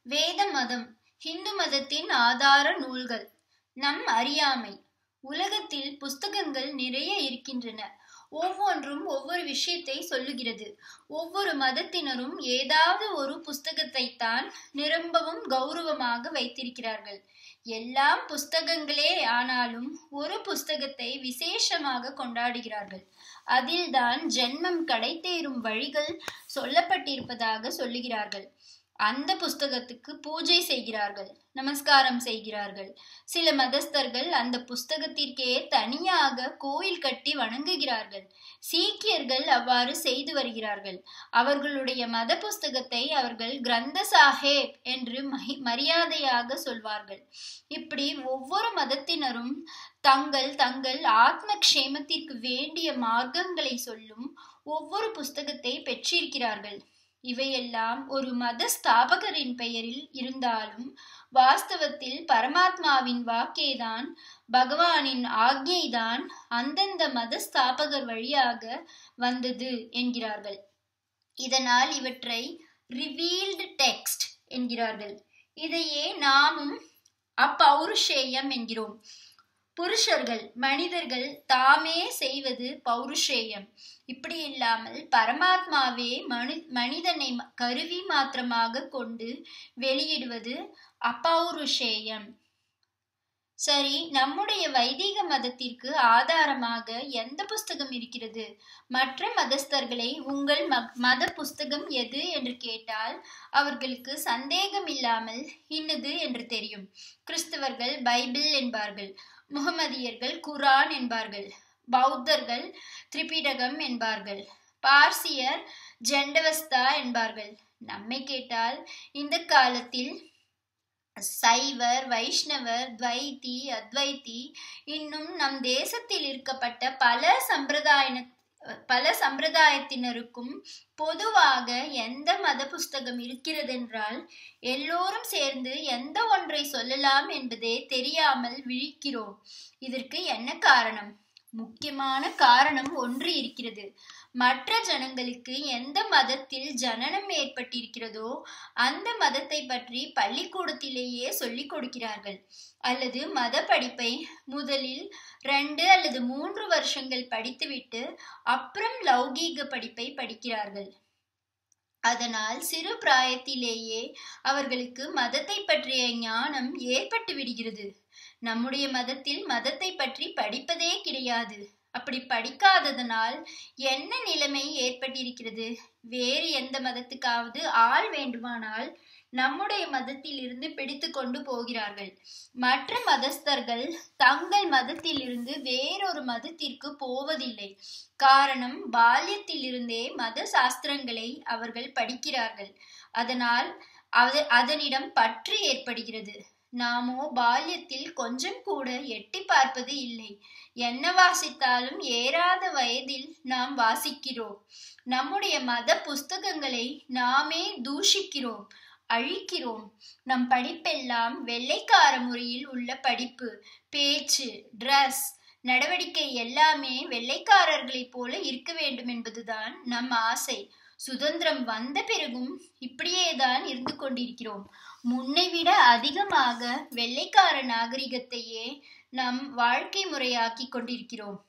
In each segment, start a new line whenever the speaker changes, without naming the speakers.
வேத மதம் ஹிந்து மதத்தின் ஆதார நூல்கள் நம் அறியாமை உலகத்தில் புஸ்தகங்கள் நிறைய இருக்கின்றன ஒவ்வொன்றும் ஒவ்வொரு விஷயத்தை சொல்லுகிறது ஒவ்வொரு மதத்தினரும் ஏதாவது ஒரு புஸ்தகத்தை தான் நிரம்பவும் கௌரவமாக வைத்திருக்கிறார்கள் எல்லாம் புஸ்தகங்களே ஆனாலும் ஒரு புஸ்தகத்தை விசேஷமாக கொண்டாடுகிறார்கள் அதில்தான் ஜென்மம் கடைத்தேறும் வழிகள் சொல்லப்பட்டிருப்பதாக சொல்லுகிறார்கள் அந்த புஸ்தகத்துக்கு பூஜை செய்கிறார்கள் நமஸ்காரம் செய்கிறார்கள் சில மதஸ்தர்கள் அந்த புஸ்தகத்திற்கே தனியாக கோயில் கட்டி வணங்குகிறார்கள் சீக்கியர்கள் அவ்வாறு செய்து வருகிறார்கள் அவர்களுடைய மத புஸ்தகத்தை அவர்கள் கிரந்த சாஹேப் என்று மரியாதையாக சொல்வார்கள் இப்படி ஒவ்வொரு மதத்தினரும் தங்கள் தங்கள் ஆத்ம க்ஷேமத்திற்கு வேண்டிய மார்க்கங்களை சொல்லும் ஒவ்வொரு புஸ்தகத்தை பெற்றிருக்கிறார்கள் இவையெல்லாம் ஒரு மத ஸ்தாபகரின் பெயரில் இருந்தாலும் வாஸ்தவத்தில் பரமாத்மாவின் வாக்கேதான் பகவானின் ஆக்ஞைதான் அந்தந்த மத ஸ்தாபகர் வழியாக வந்தது என்கிறார்கள் இதனால் இவற்றை ரிவீல்டு டெக்ஸ்ட் என்கிறார்கள் இதையே நாமும் அப்பௌருஷேயம் என்கிறோம் புருஷர்கள் மனிதர்கள் தாமே செய்வது பௌருஷேயம் இப்படி இல்லாமல் பரமாத்மாவே மனு மனிதனை கருவி மாத்திரமாக கொண்டு வெளியிடுவது அப்பௌருஷேயம் சரி நம்முடைய வைதிக மதத்திற்கு ஆதாரமாக எந்த புஸ்தகம் இருக்கிறது மற்ற மதஸ்தர்களை உங்கள் மத புஸ்தகம் எது என்று கேட்டால் அவர்களுக்கு சந்தேகம் இல்லாமல் இன்னது என்று தெரியும் கிறிஸ்தவர்கள் பைபிள் என்பார்கள் முகமதியர்கள் குரான் என்பார்கள் பௌத்தர்கள் திரிபிடகம் என்பார்கள் பார்சியர் ஜெண்டவஸ்தா என்பார்கள் நம்மை கேட்டால் இந்த காலத்தில் சைவர் வைஷ்ணவர் துவைத்தி அத்வைத்தி இன்னும் நம் தேசத்தில் இருக்கப்பட்ட பல சம்பிரதாய பல சம்பிரதாயத்தினருக்கும் பொதுவாக எந்த மத புஸ்தகம் இருக்கிறதென்றால் எல்லோரும் சேர்ந்து எந்த ஒன்றை சொல்லலாம் என்பதே தெரியாமல் விழிக்கிறோம் இதற்கு என்ன காரணம் முக்கியமான காரணம் ஒன்று இருக்கிறது மற்ற ஜனங்களுக்கு எந்த மதத்தில் ஜனனம் ஏற்பட்டிருக்கிறதோ அந்த மதத்தை பற்றி பள்ளிக்கூடத்திலேயே சொல்லிக் கொடுக்கிறார்கள் அல்லது மத படிப்பை முதலில் ரெண்டு அல்லது மூன்று வருஷங்கள் படித்துவிட்டு அப்புறம் லௌகீக படிப்பை படிக்கிறார்கள் அதனால் சிறு பிராயத்திலேயே அவர்களுக்கு மதத்தை பற்றிய ஞானம் ஏற்பட்டு விடுகிறது நம்முடைய மதத்தில் மதத்தை பற்றி படிப்பதே கிடையாது அப்படி படிக்காததனால் என்ன நிலைமை ஏற்பட்டிருக்கிறது வேறு எந்த மதத்துக்காவது ஆள் வேண்டுமானால் நம்முடைய மதத்தில் இருந்து பிடித்து கொண்டு போகிறார்கள் மற்ற மதஸ்தர்கள் தங்கள் மதத்தில் இருந்து வேறொரு மதத்திற்கு போவதில்லை காரணம் பால்யத்திலிருந்தே மத சாஸ்திரங்களை அவர்கள் படிக்கிறார்கள் அதனால் அதனிடம் பற்று ஏற்படுகிறது நாமோ பால்யத்தில் கொஞ்சம் கூட எட்டி பார்ப்பது இல்லை என்ன வாசித்தாலும் ஏறாத வயதில் நாம் வாசிக்கிறோம் நம்முடைய மத புஸ்தகங்களை நாமே தூஷிக்கிறோம் அழிக்கிறோம் நம் படிப்பெல்லாம் வெள்ளைக்கார முறையில் உள்ள படிப்பு பேச்சு ட்ரெஸ் நடவடிக்கை எல்லாமே வெள்ளைக்காரர்களைப் போல இருக்க வேண்டும் என்பதுதான் நம் ஆசை சுதந்திரம் வந்த பிறகும் இப்படியேதான் இருந்து கொண்டிருக்கிறோம் முன்னை விட அதிகமாக வெள்ளைக்கார நாகரிகத்தையே நம் வாழ்க்கை முறையாக்கி கொண்டிருக்கிறோம்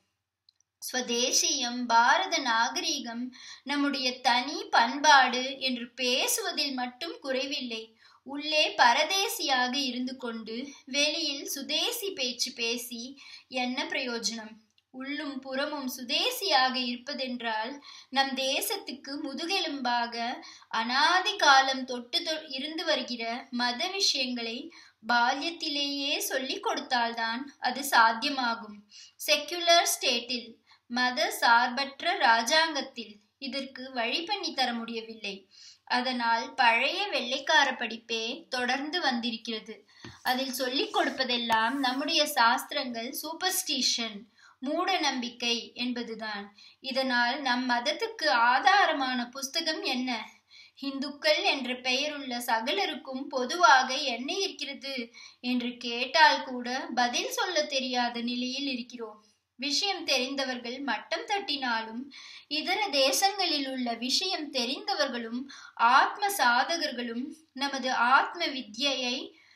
ஸ்வதேசியம் பாரத நாகரீகம் நம்முடைய தனி பண்பாடு என்று பேசுவதில் மட்டும் குறைவில்லை உள்ளே பரதேசியாக இருந்து கொண்டு வெளியில் சுதேசி பேச்சு பேசி என்ன பிரயோஜனம் உள்ளும் புறமும் சுதேசியாக இருப்பதென்றால் நம் தேசத்துக்கு முதுகெலும்பாக அனாதி காலம் தொட்டு இருந்து வருகிற மத விஷயங்களை பால்யத்திலேயே சொல்லிக் கொடுத்தால்தான் அது சாத்தியமாகும் செக்யுலர் ஸ்டேட்டில் மத சார்பற்ற ராஜாங்கத்தில் இதற்கு வழி பண்ணி தர முடியவில்லை அதனால் பழைய வெள்ளைக்கார படிப்பே தொடர்ந்து வந்திருக்கிறது அதில் சொல்லிக் கொடுப்பதெல்லாம் நம்முடைய சாஸ்திரங்கள் சூப்பர்ஸ்டிஷன் மூட நம்பிக்கை என்பதுதான் இதனால் நம் மதத்துக்கு ஆதாரமான புஸ்தகம் என்ன இந்துக்கள் என்ற பெயருள்ள சகலருக்கும் பொதுவாக என்ன இருக்கிறது என்று கேட்டால் கூட பதில் சொல்ல தெரியாத நிலையில் இருக்கிறோம் விஷயம் தெரிந்தவர்கள் மட்டம் தட்டினாலும் இதர தேசங்களில் உள்ள விஷயம் தெரிந்தவர்களும் ஆத்ம சாதகர்களும் நமது ஆத்ம வித்யையை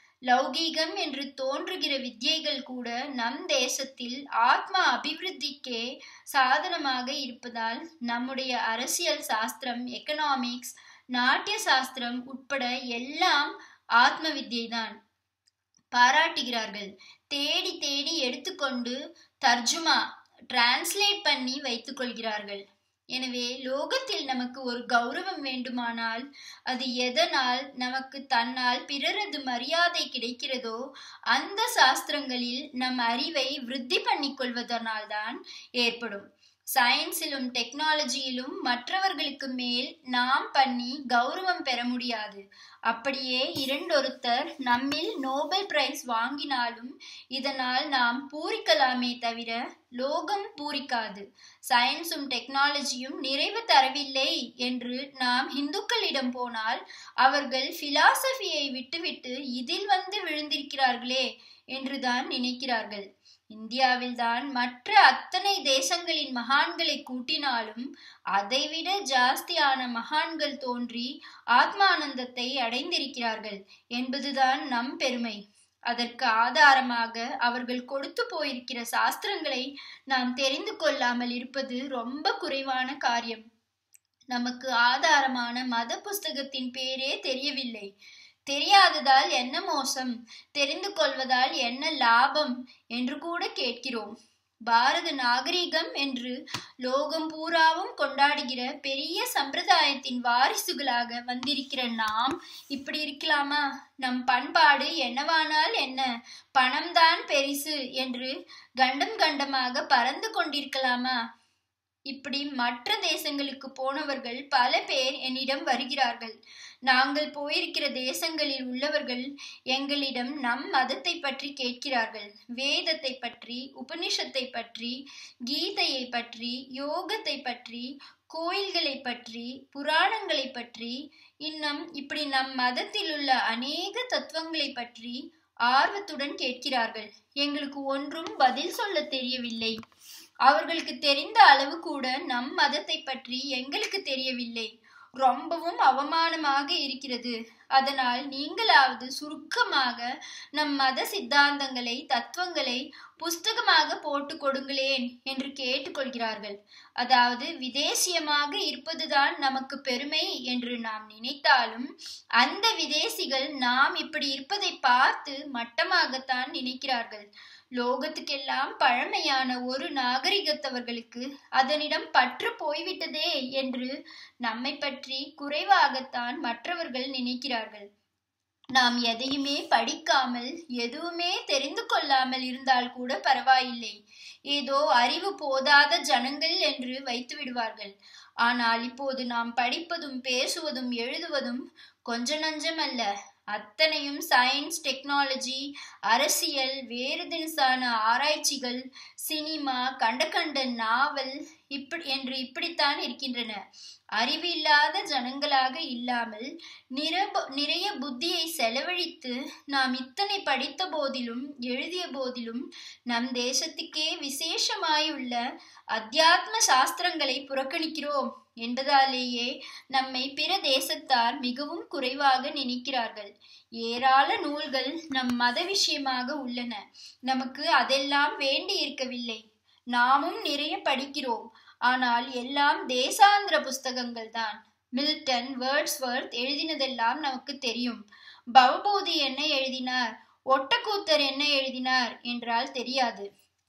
லௌகீகம் என்று தோன்றுகிற வித்யைகள் கூட நம் தேசத்தில் ஆத்ம அபிவிருத்திக்கே சாதனமாக இருப்பதால் நம்முடைய அரசியல் சாஸ்திரம் எக்கனாமிக்ஸ் நாட்டிய சாஸ்திரம் உட்பட எல்லாம் ஆத்ம வித்யைதான் பாராட்டுகிறார்கள் தேடி தேடி எடுத்துக்கொண்டு தர்ஜுமா டிரான்ஸ்லேட் பண்ணி வைத்துக் கொள்கிறார்கள் எனவே லோகத்தில் நமக்கு ஒரு கௌரவம் வேண்டுமானால் அது எதனால் நமக்கு தன்னால் பிறரது மரியாதை கிடைக்கிறதோ அந்த சாஸ்திரங்களில் நம் அறிவை விருத்தி பண்ணிக் கொள்வதனால்தான் ஏற்படும் சயின்ஸிலும் டெக்னாலஜியிலும் மற்றவர்களுக்கு மேல் நாம் பண்ணி கௌரவம் பெற முடியாது அப்படியே இரண்டொருத்தர் நம்மில் நோபல் பிரைஸ் வாங்கினாலும் இதனால் நாம் பூரிக்கலாமே தவிர லோகம் பூரிக்காது சயின்ஸும் டெக்னாலஜியும் நிறைவு தரவில்லை என்று நாம் இந்துக்களிடம் போனால் அவர்கள் பிலாசபியை விட்டுவிட்டு இதில் வந்து விழுந்திருக்கிறார்களே என்றுதான் நினைக்கிறார்கள் இந்தியாவில்தான் மற்ற அத்தனை தேசங்களின் மகான்களை கூட்டினாலும் அதைவிட ஜாஸ்தியான மகான்கள் தோன்றி ஆத்மானந்தத்தை அடைந்திருக்கிறார்கள் என்பதுதான் நம் பெருமை அதற்கு ஆதாரமாக அவர்கள் கொடுத்து போயிருக்கிற சாஸ்திரங்களை நாம் தெரிந்து கொள்ளாமல் இருப்பது ரொம்ப குறைவான காரியம் நமக்கு ஆதாரமான மத புஸ்தகத்தின் பேரே தெரியவில்லை தெரியாததால் என்ன மோசம் தெரிந்து கொள்வதால் என்ன லாபம் என்று கூட கேட்கிறோம் பாரத நாகரிகம் என்று லோகம் பூராவும் கொண்டாடுகிற பெரிய சம்பிரதாயத்தின் வாரிசுகளாக வந்திருக்கிற நாம் இப்படி இருக்கலாமா நம் பண்பாடு என்னவானால் என்ன பணம்தான் பெரிசு என்று கண்டம் கண்டமாக பறந்து கொண்டிருக்கலாமா இப்படி மற்ற தேசங்களுக்கு போனவர்கள் பல பேர் என்னிடம் வருகிறார்கள் நாங்கள் போயிருக்கிற தேசங்களில் உள்ளவர்கள் எங்களிடம் நம் மதத்தை பற்றி கேட்கிறார்கள் வேதத்தை பற்றி உபனிஷத்தை பற்றி கீதையை பற்றி யோகத்தை பற்றி கோயில்களை பற்றி புராணங்களை பற்றி இன்னும் இப்படி நம் மதத்தில் உள்ள அநேக தத்துவங்களை பற்றி ஆர்வத்துடன் கேட்கிறார்கள் எங்களுக்கு ஒன்றும் பதில் சொல்ல தெரியவில்லை அவர்களுக்கு தெரிந்த அளவு கூட நம் மதத்தை பற்றி எங்களுக்கு தெரியவில்லை ரொம்பவும் அவமானமாக இருக்கிறது அதனால் நீங்களாவது சுருக்கமாக நம் மத சித்தாந்தங்களை தத்துவங்களை புஸ்தகமாக போட்டு கொடுங்களேன் என்று கேட்டுக்கொள்கிறார்கள் அதாவது விதேசியமாக இருப்பதுதான் நமக்கு பெருமை என்று நாம் நினைத்தாலும் அந்த விதேசிகள் நாம் இப்படி இருப்பதை பார்த்து மட்டமாகத்தான் நினைக்கிறார்கள் லோகத்துக்கெல்லாம் பழமையான ஒரு நாகரிகத்தவர்களுக்கு அதனிடம் பற்று போய்விட்டதே என்று நம்மை பற்றி குறைவாகத்தான் மற்றவர்கள் நினைக்கிறார்கள் நாம் எதையுமே படிக்காமல் எதுவுமே தெரிந்து கொள்ளாமல் இருந்தால் கூட பரவாயில்லை ஏதோ அறிவு போதாத ஜனங்கள் என்று வைத்து விடுவார்கள் ஆனால் இப்போது நாம் படிப்பதும் பேசுவதும் எழுதுவதும் கொஞ்ச நஞ்சமல்ல அத்தனையும் சயின்ஸ் டெக்னாலஜி அரசியல் வேறு தினசான ஆராய்ச்சிகள் சினிமா கண்ட கண்ட நாவல் இப்படி என்று இப்படித்தான் இருக்கின்றன அறிவு இல்லாத ஜனங்களாக இல்லாமல் நிரப நிறைய புத்தியை செலவழித்து நாம் இத்தனை படித்த போதிலும் எழுதிய போதிலும் நம் தேசத்துக்கே விசேஷமாயுள்ள அத்தியாத்ம சாஸ்திரங்களை புறக்கணிக்கிறோம் என்பதாலேயே நம்மை பிற தேசத்தார் மிகவும் குறைவாக நினைக்கிறார்கள் ஏராள நூல்கள் நம் மத விஷயமாக உள்ளன நமக்கு அதெல்லாம் வேண்டி இருக்கவில்லை நாமும் நிறைய படிக்கிறோம் ஆனால் எல்லாம் தேசாந்திர புஸ்தகங்கள் தான் மில்டன் வேர்ட்ஸ்வர்த் எழுதினதெல்லாம் நமக்கு தெரியும் பவபூதி என்ன எழுதினார் ஒட்டக்கூத்தர் என்ன எழுதினார் என்றால் தெரியாது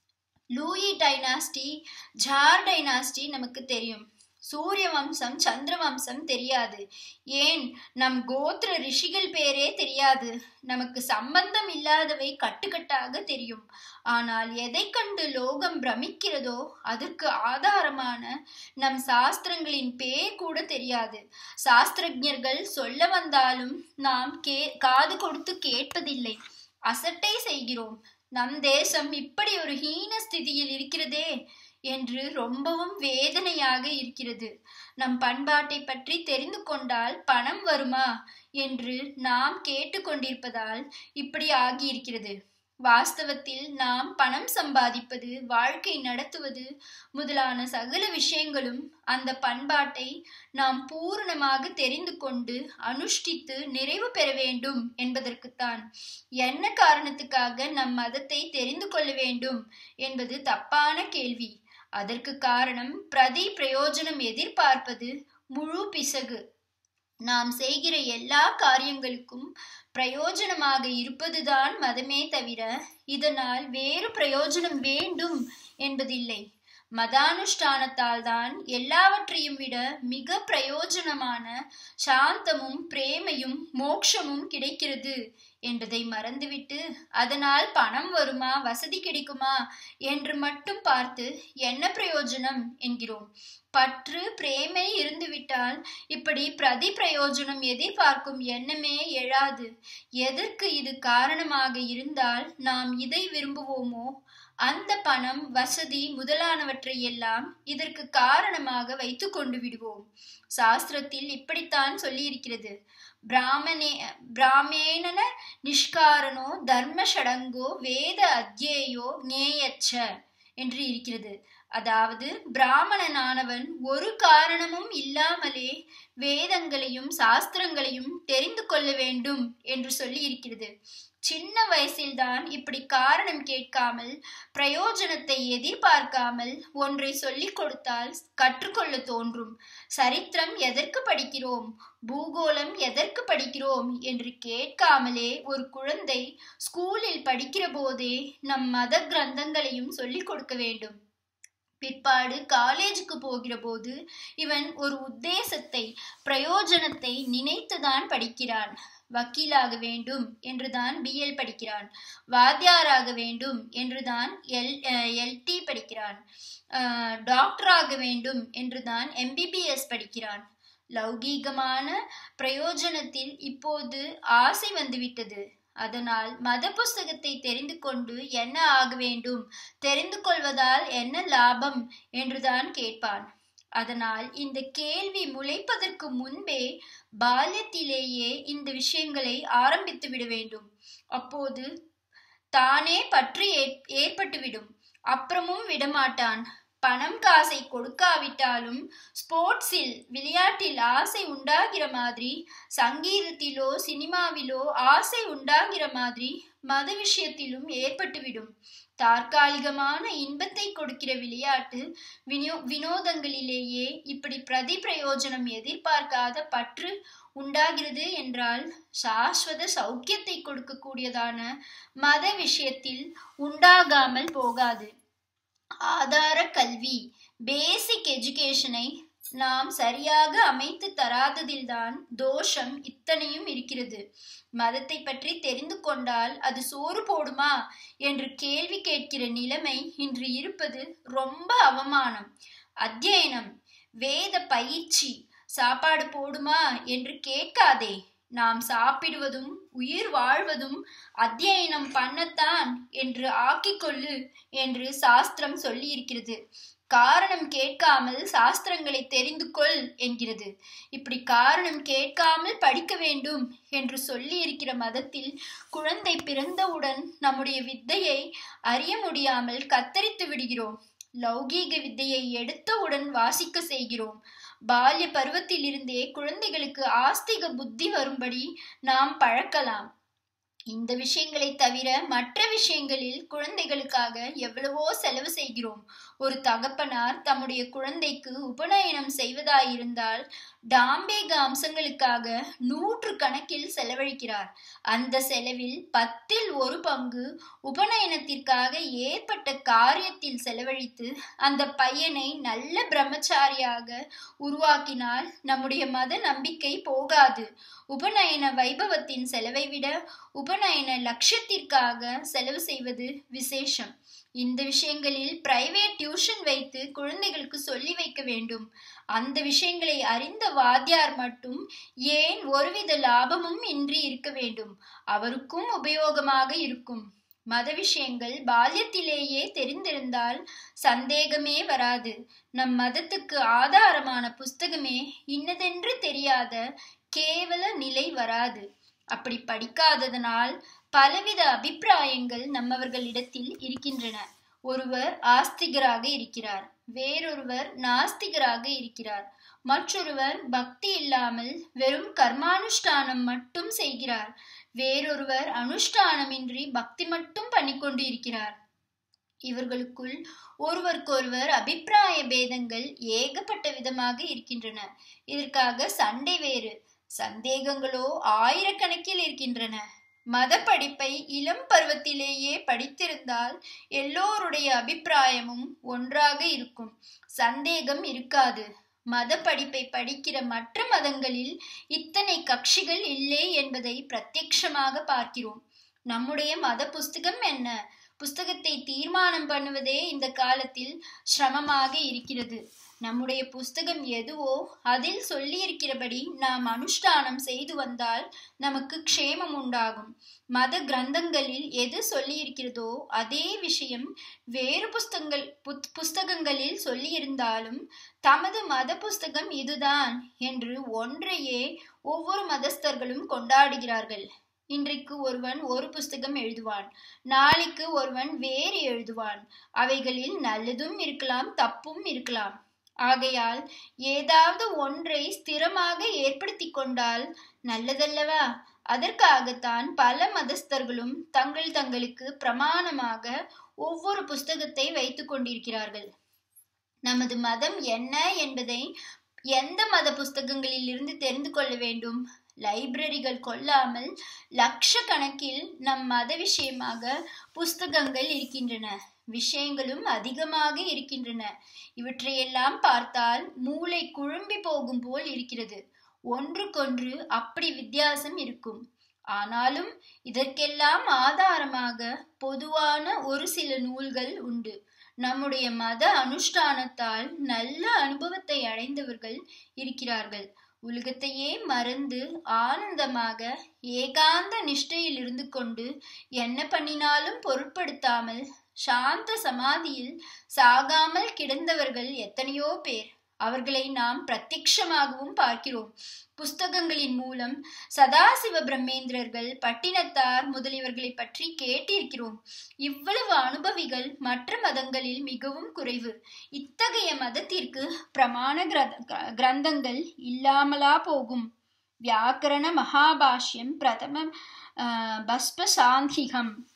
லூயி டைனாஸ்டி ஜார் டைனாஸ்டி நமக்கு தெரியும் சூரிய வம்சம் சந்திர வம்சம் தெரியாது ஏன் நம் கோத்திர ரிஷிகள் பேரே தெரியாது நமக்கு சம்பந்தம் இல்லாதவை கட்டுக்கட்டாக தெரியும் ஆனால் எதை கண்டு லோகம் பிரமிக்கிறதோ அதற்கு ஆதாரமான நம் சாஸ்திரங்களின் பேர் கூட தெரியாது சாஸ்திரஜர்கள் சொல்ல வந்தாலும் நாம் கே காது கொடுத்து கேட்பதில்லை அசட்டை செய்கிறோம் நம் தேசம் இப்படி ஒரு ஹீன ஸ்திதியில் இருக்கிறதே என்று ரொம்பவும் வேதனையாக இருக்கிறது நம் பண்பாட்டை பற்றி தெரிந்து கொண்டால் பணம் வருமா என்று நாம் கேட்டுக்கொண்டிருப்பதால் இப்படி ஆகியிருக்கிறது வாஸ்தவத்தில் நாம் பணம் சம்பாதிப்பது வாழ்க்கை நடத்துவது முதலான சகல விஷயங்களும் அந்த பண்பாட்டை நாம் பூரணமாக தெரிந்து கொண்டு அனுஷ்டித்து நிறைவு பெற வேண்டும் என்பதற்குத்தான் என்ன காரணத்துக்காக நம் மதத்தை தெரிந்து கொள்ள வேண்டும் என்பது தப்பான கேள்வி அதற்கு காரணம் பிரதி பிரயோஜனம் எதிர்பார்ப்பது முழு பிசகு நாம் செய்கிற எல்லா காரியங்களுக்கும் பிரயோஜனமாக இருப்பதுதான் மதமே தவிர இதனால் வேறு பிரயோஜனம் வேண்டும் என்பதில்லை மதானுஷ்டானத்தால் தான் எல்லாவற்றையும் விட மிக பிரயோஜனமான சாந்தமும் பிரேமையும் மோட்சமும் கிடைக்கிறது என்பதை மறந்துவிட்டு அதனால் பணம் வருமா வசதி கிடைக்குமா என்று மட்டும் பார்த்து என்ன பிரயோஜனம் என்கிறோம் பற்று பிரேமை இருந்துவிட்டால் இப்படி பிரதி பிரயோஜனம் எதிர்பார்க்கும் எண்ணமே எழாது எதற்கு இது காரணமாக இருந்தால் நாம் இதை விரும்புவோமோ அந்த பணம் வசதி முதலானவற்றை எல்லாம் இதற்கு காரணமாக வைத்து கொண்டு விடுவோம் சாஸ்திரத்தில் இப்படித்தான் சொல்லியிருக்கிறது பிராமணே பிராமேணன நிஷ்காரணோ தர்ம ஷடங்கோ வேத அத்தியேயோ ஞேயச்ச என்று இருக்கிறது அதாவது பிராமணனானவன் ஒரு காரணமும் இல்லாமலே வேதங்களையும் சாஸ்திரங்களையும் தெரிந்து கொள்ள வேண்டும் என்று சொல்லி இருக்கிறது சின்ன வயசில்தான் இப்படி காரணம் கேட்காமல் பிரயோஜனத்தை எதிர்பார்க்காமல் ஒன்றை சொல்லிக் கொடுத்தால் கற்றுக்கொள்ள தோன்றும் சரித்திரம் எதற்கு படிக்கிறோம் பூகோளம் எதற்கு படிக்கிறோம் என்று கேட்காமலே ஒரு குழந்தை ஸ்கூலில் படிக்கிற போதே நம் மத கிரந்தங்களையும் சொல்லிக் கொடுக்க வேண்டும் பிற்பாடு காலேஜுக்கு போகிற போது இவன் ஒரு உத்தேசத்தை பிரயோஜனத்தை நினைத்துதான் படிக்கிறான் வக்கீலாக வேண்டும் என்றுதான் பிஎல் படிக்கிறான் வாத்தியாராக வேண்டும் என்றுதான் எல் எல்டி படிக்கிறான் டாக்டராக வேண்டும் என்றுதான் எம்பிபிஎஸ் படிக்கிறான் லௌகீகமான பிரயோஜனத்தில் இப்போது ஆசை வந்துவிட்டது அதனால் மத புஸ்தகத்தை தெரிந்து கொண்டு என்ன ஆக வேண்டும் தெரிந்து கொள்வதால் என்ன லாபம் என்றுதான் கேட்பான் அதனால் இந்த கேள்வி முளைப்பதற்கு முன்பே பால்யத்திலேயே இந்த விஷயங்களை ஆரம்பித்து விட வேண்டும் அப்போது தானே பற்றி ஏற்பட்டுவிடும் அப்புறமும் விடமாட்டான் பணம் காசை கொடுக்காவிட்டாலும் ஸ்போர்ட்ஸில் விளையாட்டில் ஆசை உண்டாகிற மாதிரி சங்கீதத்திலோ சினிமாவிலோ ஆசை உண்டாகிற மாதிரி மத விஷயத்திலும் ஏற்பட்டுவிடும் தற்காலிகமான இன்பத்தை கொடுக்கிற விளையாட்டு வினோ வினோதங்களிலேயே இப்படி பிரதி பிரயோஜனம் எதிர்பார்க்காத பற்று உண்டாகிறது என்றால் சாஸ்வத சௌக்கியத்தை கொடுக்கக்கூடியதான மத விஷயத்தில் உண்டாகாமல் போகாது ஆதார கல்வி பேசிக் எஜுகேஷனை நாம் சரியாக அமைத்து தராததில்தான் தோஷம் இத்தனையும் இருக்கிறது மதத்தை பற்றி தெரிந்து கொண்டால் அது சோறு போடுமா என்று கேள்வி கேட்கிற நிலைமை இன்று இருப்பது ரொம்ப அவமானம் அத்தியனம் வேத பயிற்சி சாப்பாடு போடுமா என்று கேட்காதே நாம் சாப்பிடுவதும் உயிர் வாழ்வதும் அத்தியனம் பண்ணத்தான் என்று ஆக்கிக்கொள்ளு என்று சாஸ்திரம் சொல்லி இருக்கிறது காரணம் கேட்காமல் சாஸ்திரங்களை தெரிந்து கொள் என்கிறது இப்படி காரணம் கேட்காமல் படிக்க வேண்டும் என்று சொல்லி இருக்கிற மதத்தில் குழந்தை பிறந்தவுடன் நம்முடைய வித்தையை அறிய முடியாமல் கத்தரித்து விடுகிறோம் லௌகீக வித்தையை எடுத்தவுடன் வாசிக்க செய்கிறோம் பால்ய பருவத்திலிருந்தே குழந்தைகளுக்கு ஆஸ்திக புத்தி வரும்படி நாம் பழக்கலாம் இந்த விஷயங்களை தவிர மற்ற விஷயங்களில் குழந்தைகளுக்காக எவ்வளவோ செலவு செய்கிறோம் ஒரு தகப்பனார் தம்முடைய குழந்தைக்கு உபநயனம் செய்வதாயிருந்தால் டாம்பேக அம்சங்களுக்காக நூற்று கணக்கில் செலவழிக்கிறார் அந்த செலவில் பத்தில் ஒரு பங்கு உபநயனத்திற்காக ஏற்பட்ட காரியத்தில் செலவழித்து அந்த பையனை நல்ல பிரம்மச்சாரியாக உருவாக்கினால் நம்முடைய மத நம்பிக்கை போகாது உபநயன வைபவத்தின் செலவை விட உபநயன லட்சியத்திற்காக செலவு செய்வது விசேஷம் இந்த விஷயங்களில் பிரைவேட் டியூஷன் வைத்து குழந்தைகளுக்கு சொல்லி வைக்க வேண்டும் அந்த விஷயங்களை அறிந்த வாத்தியார் மட்டும் ஏன் ஒருவித லாபமும் இன்றி இருக்க வேண்டும் அவருக்கும் உபயோகமாக இருக்கும் மத விஷயங்கள் பால்யத்திலேயே தெரிந்திருந்தால் சந்தேகமே வராது நம் மதத்துக்கு ஆதாரமான புஸ்தகமே இன்னதென்று தெரியாத கேவல நிலை வராது அப்படி படிக்காததனால் பலவித அபிப்பிராயங்கள் நம்மவர்களிடத்தில் இருக்கின்றன ஒருவர் ஆஸ்திகராக இருக்கிறார் வேறொருவர் நாஸ்திகராக இருக்கிறார் மற்றொருவர் பக்தி இல்லாமல் வெறும் கர்மானுஷ்டானம் மட்டும் செய்கிறார் வேறொருவர் அனுஷ்டானமின்றி பக்தி மட்டும் பண்ணிக்கொண்டு இருக்கிறார் இவர்களுக்குள் ஒருவருக்கொருவர் அபிப்பிராய பேதங்கள் ஏகப்பட்ட விதமாக இருக்கின்றன இதற்காக சண்டை வேறு சந்தேகங்களோ ஆயிரக்கணக்கில் இருக்கின்றன மத படிப்பை இளம் பருவத்திலேயே படித்திருந்தால் எல்லோருடைய அபிப்பிராயமும் ஒன்றாக இருக்கும் சந்தேகம் இருக்காது மத படிப்பை படிக்கிற மற்ற மதங்களில் இத்தனை கட்சிகள் இல்லை என்பதை பிரத்யட்சமாக பார்க்கிறோம் நம்முடைய மத புஸ்தகம் என்ன புஸ்தகத்தை தீர்மானம் பண்ணுவதே இந்த காலத்தில் சிரமமாக இருக்கிறது நம்முடைய புஸ்தகம் எதுவோ அதில் சொல்லியிருக்கிறபடி நாம் அனுஷ்டானம் செய்து வந்தால் நமக்கு க்ஷேமம் உண்டாகும் மத கிரந்தங்களில் எது சொல்லியிருக்கிறதோ அதே விஷயம் வேறு புஸ்தகங்கள் புஸ்தகங்களில் சொல்லியிருந்தாலும் தமது மத புஸ்தகம் இதுதான் என்று ஒன்றையே ஒவ்வொரு மதஸ்தர்களும் கொண்டாடுகிறார்கள் இன்றைக்கு ஒருவன் ஒரு புஸ்தகம் எழுதுவான் நாளைக்கு ஒருவன் வேறு எழுதுவான் அவைகளில் நல்லதும் இருக்கலாம் தப்பும் இருக்கலாம் ஆகையால் ஏதாவது ஒன்றை ஸ்திரமாக ஏற்படுத்தி கொண்டால் நல்லதல்லவா அதற்காகத்தான் பல மதஸ்தர்களும் தங்கள் தங்களுக்கு பிரமாணமாக ஒவ்வொரு புஸ்தகத்தை வைத்துக் கொண்டிருக்கிறார்கள் நமது மதம் என்ன என்பதை எந்த மத புஸ்தகங்களில் இருந்து தெரிந்து கொள்ள வேண்டும் லைப்ரரிகள் கொள்ளாமல் லட்சக்கணக்கில் நம் மத விஷயமாக புஸ்தகங்கள் இருக்கின்றன விஷயங்களும் அதிகமாக இருக்கின்றன இவற்றையெல்லாம் பார்த்தால் மூளை குழம்பி போகும் போல் இருக்கிறது ஒன்றுக்கொன்று அப்படி வித்தியாசம் இருக்கும் ஆனாலும் இதற்கெல்லாம் ஆதாரமாக பொதுவான ஒரு சில நூல்கள் உண்டு நம்முடைய மத அனுஷ்டானத்தால் நல்ல அனுபவத்தை அடைந்தவர்கள் இருக்கிறார்கள் உலகத்தையே மறந்து ஆனந்தமாக ஏகாந்த நிஷ்டையில் இருந்து கொண்டு என்ன பண்ணினாலும் பொருட்படுத்தாமல் சாந்த சமாதியில் சாகாமல் கிடந்தவர்கள் எத்தனையோ பேர் அவர்களை நாம் பிரத்யக்ஷமாகவும் பார்க்கிறோம் புஸ்தகங்களின் மூலம் சதாசிவ பிரம்மேந்திரர்கள் பட்டினத்தார் முதலியவர்களை பற்றி கேட்டிருக்கிறோம் இவ்வளவு அனுபவிகள் மற்ற மதங்களில் மிகவும் குறைவு இத்தகைய மதத்திற்கு பிரமாண கிரந்தங்கள் இல்லாமலா போகும் வியாக்கரண மகாபாஷ்யம் பிரதம பஸ்பசாந்திகம்